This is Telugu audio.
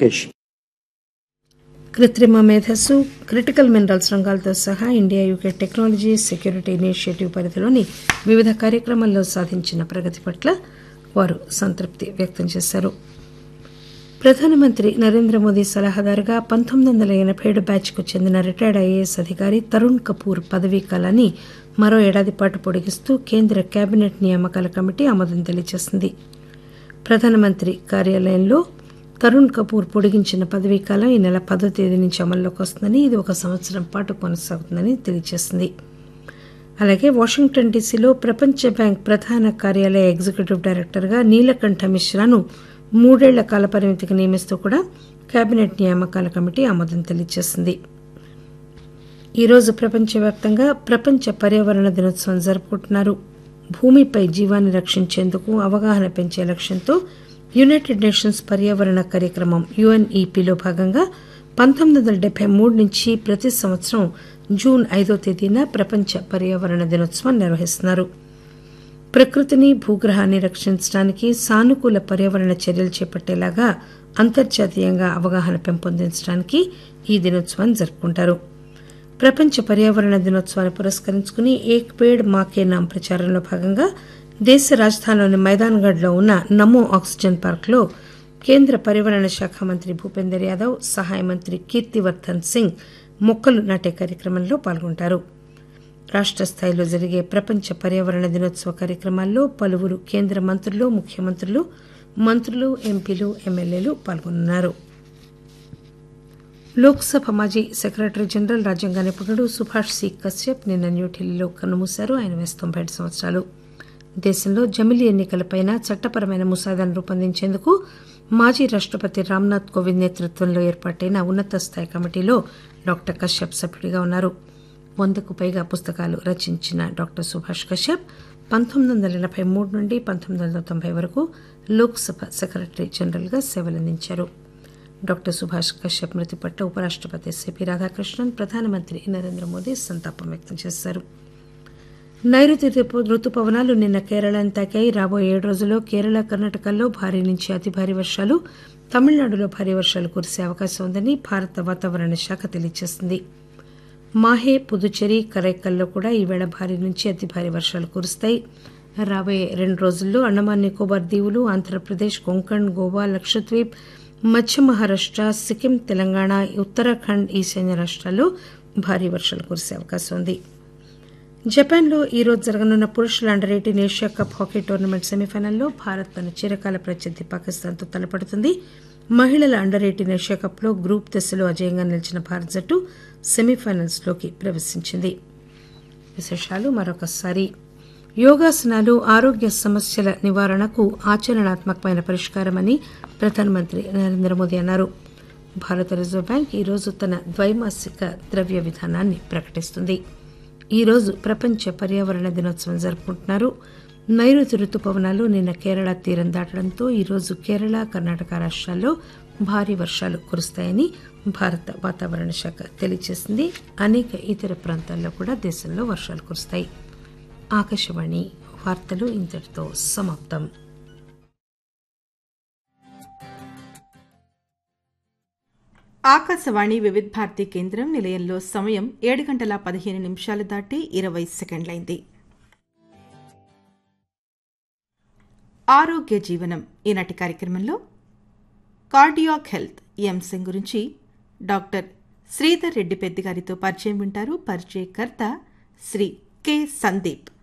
education. కృత్రిమ మేధస్సు క్రిటికల్ మినరల్స్ రంగాలతో సహా India UK technology security initiative పరిధిలోని వివిధ కార్యక్రమాల్లో సాధించిన ప్రగతి పట్ల వారు సంతృప్తి వ్యక్తం చేశారు ప్రధానమంత్రి నరేంద్ర మోదీ సలహాదారుగా పంతొమ్మిది వందల ఎనభై ఏడు బ్యాచ్కు చెందిన రిటైర్డ్ ఐఏఎస్ అధికారి తరుణ్ కపూర్ పదవీ కాలాన్ని మరో ఏడాది పాటు పొడిగిస్తూ కేంద్ర కేబినెట్ నియామకాల కమిటీ ఆమోదం తెలియజేసింది ప్రధానమంత్రి కార్యాలయంలో తరుణ్ కపూర్ పొడిగించిన పదవీ కాలం ఈ నెల పదో తేదీ నుంచి అమల్లోకి వస్తుందని ఇది ఒక సంవత్సరం పాటు కొనసాగుతుందని తెలియజేసింది అలాగే వాషింగ్టన్ డీసీలో ప్రపంచ బ్యాంక్ ప్రధాన కార్యాలయ ఎగ్జిక్యూటివ్ డైరెక్టర్గా నీలకంఠ మిశ్రాను మూడేళ్ల కాలపరిమితికి నియమిస్తూ కూడా కేబినెట్ నియామకాల కమిటీ ఆమోదం తెలియజేసింది ఈరోజు ప్రపంచవ్యాప్తంగా ప్రపంచ పర్యావరణ దినోత్సవం జరుపుకుంటున్నారు భూమిపై జీవాన్ని రక్షించేందుకు అవగాహన పెంచే లక్ష్యంతో యునైటెడ్ నేషన్స్ పర్యావరణ కార్యక్రమం యుఎన్ఈపిలో భాగంగా పంతొమ్మిది వందల డెబ్బై మూడు నుంచి ప్రతి సంవత్సరం జూన్ ఐదో తేదీన ప్రపంచ పర్యావరణ దినోత్సవం నిర్వహిస్తున్నారు ప్రకృతిని భూగ్రహాన్ని రక్షించడానికి సానుకూల పర్యావరణ చర్యలు చేపట్టేలాగా అంతర్జాతీయంగా అవగాహన పెంపొందించడానికి ఈ దినోత్సవాన్ని జరుపుకుంటారు ప్రపంచ పర్యావరణ దినోత్సవాన్ని పురస్కరించుకుని ఏక్ పేడ్ మాకే నామ్ ప్రచారంలో భాగంగా దేశ రాజధానిలోని మైదాన్గఢ్లో ఉన్న నమో ఆక్సిజన్ పార్క్లో కేంద్ర పర్యావరణ శాఖ మంత్రి భూపేందర్ యాదవ్ సహాయ మంత్రి కీర్తివర్ధన్ సింగ్ మొక్కలు నాటే కార్యక్రమంలో పాల్గొంటారు రాష్ట్ర స్థాయిలో జరిగే ప్రపంచ పర్యావరణ దినోత్సవ కార్యక్రమాల్లో పలువురు కేంద్ర మంత్రులు ముఖ్యమంత్రులు మంత్రులు ఎంపీలు ఎమ్మెల్యేలు పాల్గొన్నారు లోక్సభ మాజీ సెక్రటరీ జనరల్ రాజ్యాంగ నిపుణుడు సుభాష్ సి కశ్యప్ నిన్న న్యూఢిల్లీలో కన్నుమూశారు ఆయన వయసు తొంభై ఏడు సంవత్సరాలు దేశంలో జమిలీ ఎన్నికలపైన చట్టపరమైన ముసాదాను రూపొందించేందుకు మాజీ రాష్టపతి రామ్నాథ్ కోవింద్ నేతృత్వంలో ఏర్పాటైన ఉన్నత స్థాయి కమిటీలో డాక్టర్ కశ్యప్ సభ్యుడిగా ఉన్నారు వందకు పైగా పుస్తకాలు రచించిన డాక్టర్ సుభాష్ కశ్యప్ పంతొమ్మిది వందల ఎనభై మూడు నుండి పంతొమ్మిది వందల తొంభై వరకు లోక్సభ సెక్రటరీ జనరల్గా సేవలందించారు డాక్టర్ సుభాష్ కశ్యప్ మృతి పట్ల ఉపరాష్టపతి సిపి రాధాకృష్ణన్ ప్రధానమంత్రి నరేంద్ర మోదీ సంతాపం వ్యక్తం చేశారు నైరుతి రుతు- రుతుపవనాలు నిన్న కేరళను తాకాయి రాబోయే ఏడు రోజుల్లో కేరళ కర్ణాటకల్లో భారీ నుంచి అతి భారీ వర్షాలు తమిళనాడులో భారీ వర్షాలు కురిసే అవకాశం ఉందని భారత వాతావరణ శాఖ తెలియజేసింది మాహే పుదుచ్చేరి కరైకల్లో కూడా ఈవేళ భారీ నుంచి అతి భారీ వర్షాలు కురుస్తాయి రాబోయే రెండు రోజుల్లో అండమాన్ నికోబార్ దీవులు ఆంధ్రప్రదేశ్ కొంకణ్ గోవా లక్షద్వీప్ మధ్య మహారాష్ట సిక్కిం తెలంగాణ ఉత్తరాఖండ్ ఈశాన్య రాష్ట్రాల్లో భారీ వర్షాలు కురిసే అవకాశం ఉంది జపాన్లో ఈరోజు జరగనున్న పురుషుల under eighteen Asia cup hockey tournament సెమీఫైనల్లో భారత్ తన చిరకాల ప్రత్యర్థి పాకిస్తాన్తో తలపడుతుంది మహిళల అండర్ ఎయిటీన్ ఏషియా కప్లో గ్రూప్ దశలో అజయంగా నిలిచిన భారత జట్టు సెమీఫైనల్స్లోకి ప్రవేశించింది విశేషాలు మరొకసారి యోగాసనాలు ఆరోగ్య సమస్యల నివారణకు ఆచరణాత్మకమైన పరిష్కారమని ప్రధానమంత్రి నరేంద్ర మోదీ అన్నారు భారత రిజర్వ్ బ్యాంక్ ఈరోజు తన ద్వైమాసిక ద్రవ్య విధానాన్ని ప్రకటిస్తుంది ఈరోజు ప్రపంచ పర్యావరణ దినోత్సవం జరుపుకుంటున్నారు నైరుతి రుతుపవనాలు నిన్న కేరళ తీరం దాటడంతో ఈరోజు కేరళ కర్ణాటక రాష్ట్రాల్లో భారీ వర్షాలు కురుస్తాయని భారత వాతావరణ శాఖ తెలియజేసింది అనేక ఇతర ప్రాంతాల్లో కూడా దేశంలో వర్షాలు కురుస్తాయి ఆకాశవాణి వార్తలు ఇంతటితో సమాప్తం ఆకాశవాణి వివిధ భారతి కేంద్రం నిలయంలో సమయం ఏడు గంటల పదిహేను నిమిషాలు దాటి ఇరవై సెకండ్లైంది ఆరోగ్య జీవనం ఈనాటి కార్యక్రమంలో కార్డియాక్ హెల్త్ ఈ అంశం గురించి డాక్టర్ శ్రీధర్ రెడ్డి పెద్ది గారితో పరిచయం వింటారు పరిచయకర్త శ్రీ కె సందీప్